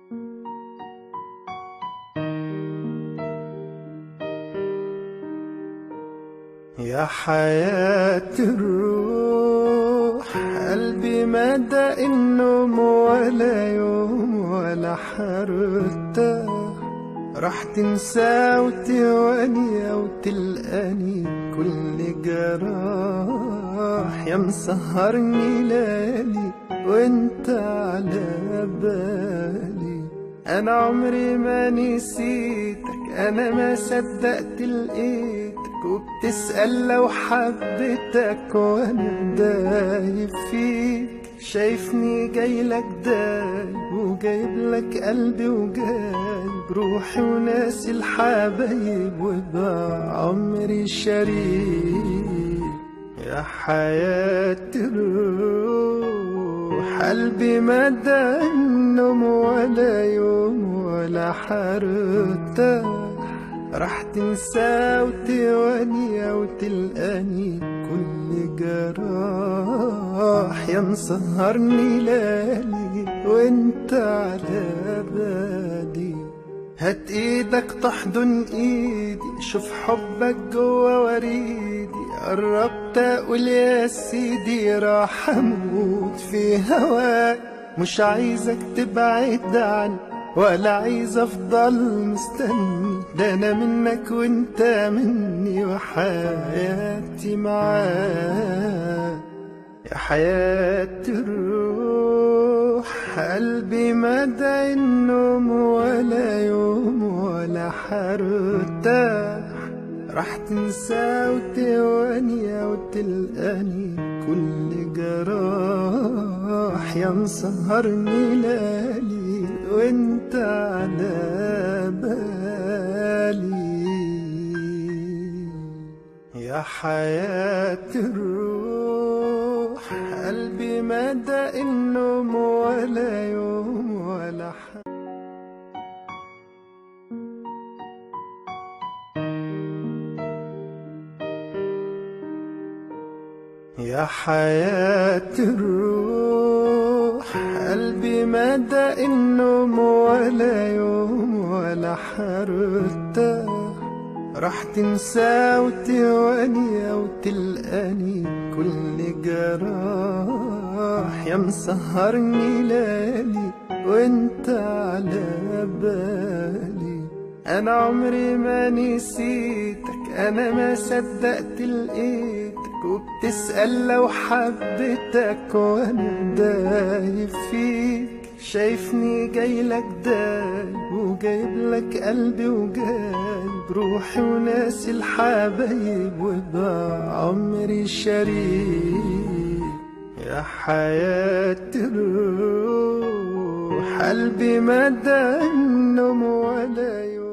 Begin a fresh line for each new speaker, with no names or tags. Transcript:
يا حياة الروح قلبي مدى النوم ولا يوم ولا حرتاح راح تنسى وتواني وتلقاني كل جراح يا مسهرني ليالي وانت على بالي انا عمري ما نسيتك انا ما صدقت لقيتك وبتسأل لو حبيتك وانا دايب فيك شايفني جايلك دايب وجايب لك قلبي وجايب روحي وناسي الحبايب وبقى عمري شريك يا حياة الروح قلبي مدى النوم ولا يوم ولا حرتاح راح تنسى وتواني وتلقاني كل جراح يا مسهرني ليالي وانت على بالي هات ايدك تحضن ايدي شوف حبك جوا وريدي قربت اقول يا سيدي راح اموت في هواك مش عايزك تبعد عني ولا عايز افضل مستني ده انا منك وانت مني وحياتي معاك يا حياة الروح قلبي مدى النوم ولا يوم ولا حرتاح راح تنسى وتواني وتلقاني كل جراح يا مسهرني ليالي وانت على بالي يا حياة الروح قلبي مدى النوم ولا يوم ولا حد يا حياة الروح قلبي مدى النوم ولا يوم ولا حرتاح راح تنسى وتواني وتلقاني كل جراح يا مسهرني ليالي وانت على بالي انا عمري ما نسيتك انا ما صدقت لقيتك وبتسأل لو حبيتك وانا دايب فيك شايفني جايلك دايب وجايب لك قلبي وجايب روحي وناسي الحبايب وبقى عمري شريك يا حياة الروح قلبي مدى النوم ولا يوم